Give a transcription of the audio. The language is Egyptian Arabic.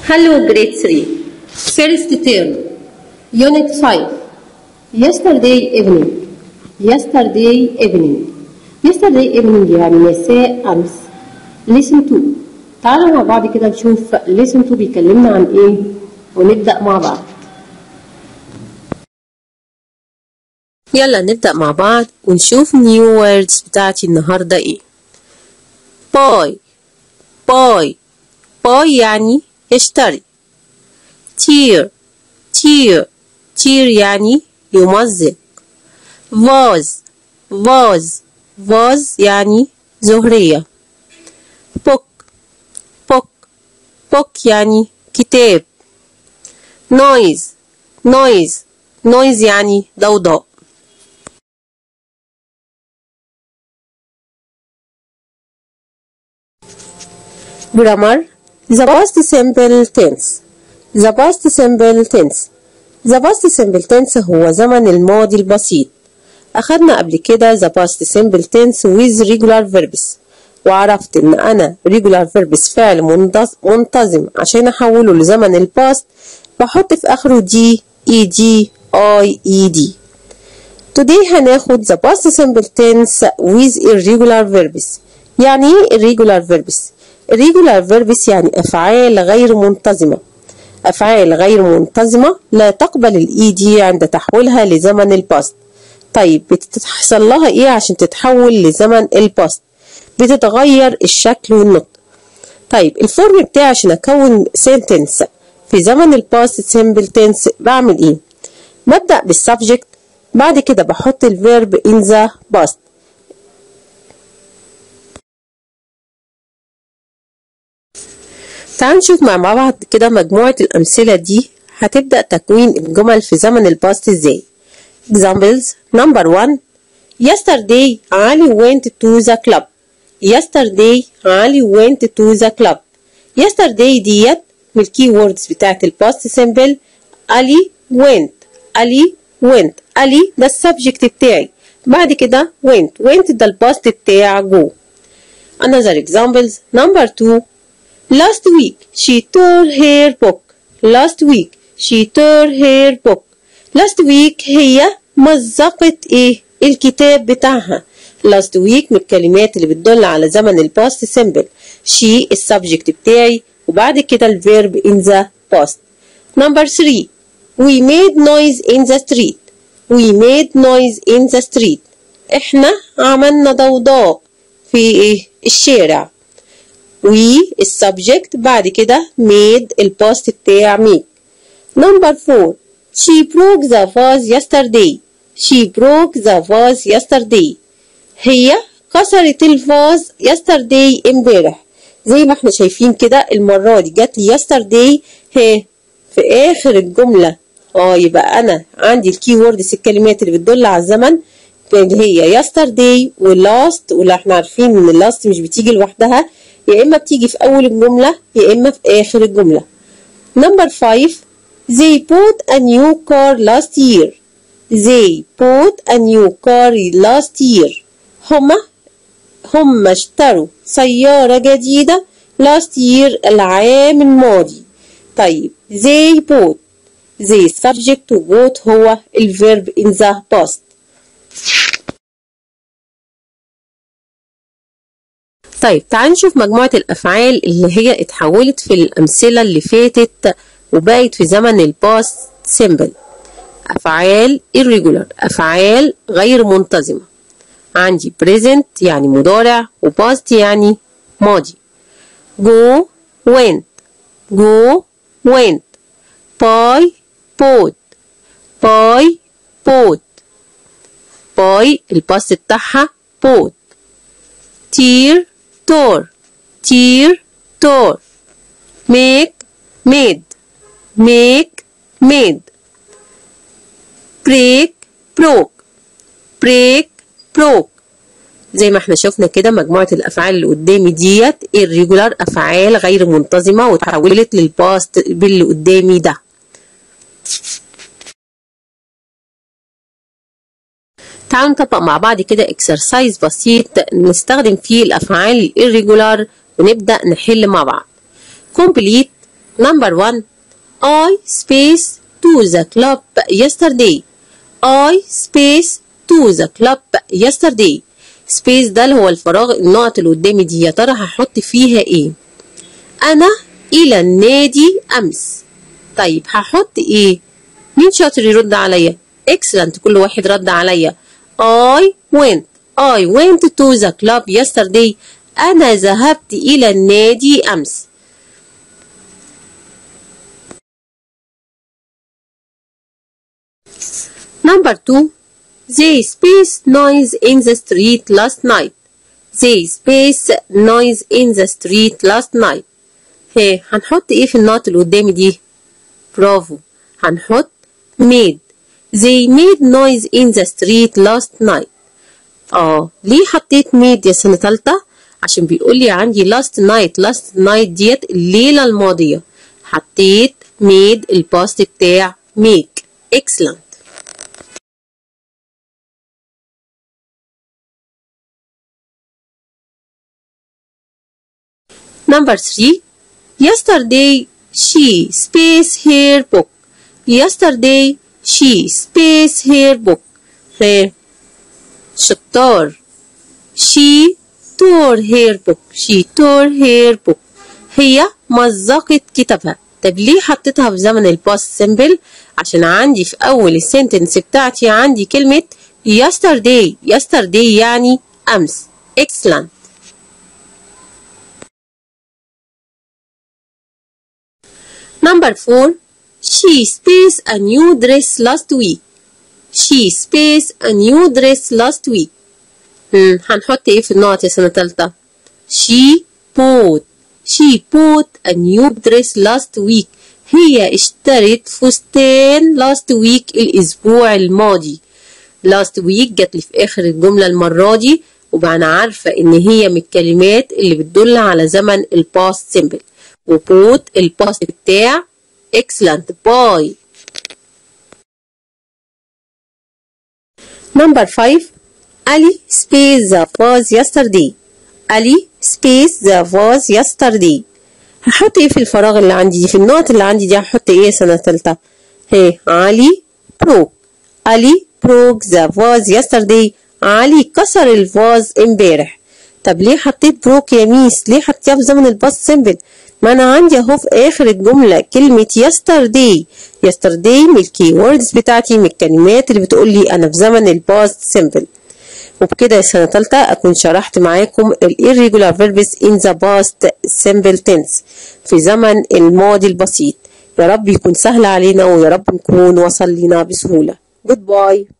Hello grade 3 First term Unit 5 Yesterday evening Yesterday evening Yesterday evening يعني مساء أمس Listen to تعالوا مع بعض كده نشوف listen to بيكلمنا عن ايه ونبدأ مع بعض يلا نبدأ مع بعض ونشوف new words بتاعتي النهاردة ايه buy buy buy يعني يشتري tear tear tear يعني يمزق vase vase vase يعني زهرية book book book يعني كتاب noise noise noise يعني ضوضاء grammar the past simple tense the past simple tense the past simple tense هو زمن الماضي البسيط أخدنا قبل كده the past simple tense with regular verbs وعرفت إن أنا regular verbs فعل منتظ- منتظم عشان أحوله لزمن الباست بحط في آخره دي اي دي اي اي دي Today هناخد the past simple tense with irregular verbs يعني ايه irregular verbs؟ irregular verbs يعني أفعال غير منتظمة أفعال غير منتظمة لا تقبل الإي دي عند تحويلها لزمن الباست طيب بتحصل لها إيه عشان تتحول لزمن الباست بتتغير الشكل والنطق طيب الفورم بتاعي عشان أكون sentence في زمن الباست simple tense بعمل إيه؟ ببدأ بالسبجكت بعد كده بحط الفيرب in the past تعالوا نشوف مع بعض كده مجموعة الأمثلة دي هتبدأ تكوين الجمل في زمن الباست ازاي examples number one yesterday علي went to the club yesterday علي went to the club yesterday ديت من الكي ووردز بتاعت الباست سيمبل علي went علي went علي ده السبجكت بتاعي بعد كده went went ده الباست بتاع جو another examples number two Last week she tore her book. Last week she tore her book. Last week هي مزقت ايه؟ الكتاب بتاعها. Last week من الكلمات اللي بتدل على زمن الباست simple. she السبجكت بتاعي وبعد كده الفيرب in the past. Number three. We made noise in the street. We made noise in the street. احنا عملنا ضوضاء في ايه؟ الشارع. we السبجكت بعد كده made الباست بتاع make number four she broke the vase yesterday she broke the vase yesterday هي كسرت الفاز yesterday امبارح زي ما احنا شايفين كده المرة دي جت لي yesterday هي في آخر الجملة اه يبقى أنا عندي الكي ووردز الكلمات اللي بتدل على الزمن اللي هي yesterday واللاست واللي احنا عارفين ان اللاست مش بتيجي لوحدها يا إما بتيجي في أول الجملة يا إما في آخر الجملة. Number five They bought a new car last year. They bought a new car last year. هما هما اشتروا سيارة جديدة last year العام الماضي. طيب they bought they subject to bought هو الverb in the past. طيب تعال نشوف مجموعة الأفعال اللي هي اتحولت في الأمثلة اللي فاتت وبقت في زمن الباست سيمبل أفعال irregular أفعال غير منتظمة عندي present يعني مضارع وباست يعني ماضي go went go went buy bought buy bought buy الباست بتاعها bought tear tore tear tore make made make made break broke break broke زي ما احنا شفنا كده مجموعة الأفعال اللي قدامي ديت irregular أفعال غير منتظمة وتحولت للباست باللي قدامي ده تعالوا نطبق مع بعض كده اكسرسايز بسيط نستخدم فيه الأفعال الirregular ونبدأ نحل مع بعض complete number one I space to the club yesterday I space to the club yesterday space ده اللي هو الفراغ النقط اللي قدامي دي يا ترى هحط فيها ايه انا الى النادي امس طيب هحط ايه مين شاطر يرد عليا excellent كل واحد رد عليا I went I went to the club yesterday أنا ذهبت إلى النادي أمس Number two They space noise in the street last night They space noise in the street last night هي هنحط ايه في النقط اللي قدامي دي برافو هنحط made They made noise in the street last night اه ليه حطيت made يا سنة تالتة عشان بيقول لي عندي last night last night ديت الليلة الماضية حطيت made الباست بتاع make excellent Number three, yesterday she space her book. Yesterday she space her book. Her شطار. She tore her book. She tore her book. هي مزقت كتابها. طب ليه حطيتها في زمن الباست سيمبل؟ عشان عندي في أول السنتنس بتاعتي عندي كلمة yesterday. yesterday يعني أمس. excellent. Number four, she space a new dress last week. She space a new dress last week. Hmm, هنحط ايه في النقط يا سنة تالتة؟ She bought. She bought a new dress last week. هي اشترت فستان last week الأسبوع الماضي. last week جات لي في آخر الجملة المرة دي وبقى أنا عارفة إن هي من الكلمات اللي بتدل على زمن الباست سيمبل. وبوت الباست بتاع excellent باي Number 5 Ali space the was yesterday Ali space the was yesterday هحط ايه في الفراغ اللي عندي دي في النقط اللي عندي دي هحط ايه سنة تالتة هي علي بروك علي بروك the was yesterday علي كسر الفاز امبارح طب ليه حطيت بروك يا ميس ليه حطيتها في زمن الباست سيمبل ما انا عندي اهو في اخر الجمله كلمه yesterday yesterday من الكي ووردز بتاعتي من الكلمات اللي بتقول لي انا في زمن الباست سيمبل وبكده يا سنه ثالثه اكون شرحت معاكم ال irregular verbs in the past simple tense في زمن الماضي البسيط يا رب يكون سهل علينا ويا رب نكون وصل لنا بسهوله goodbye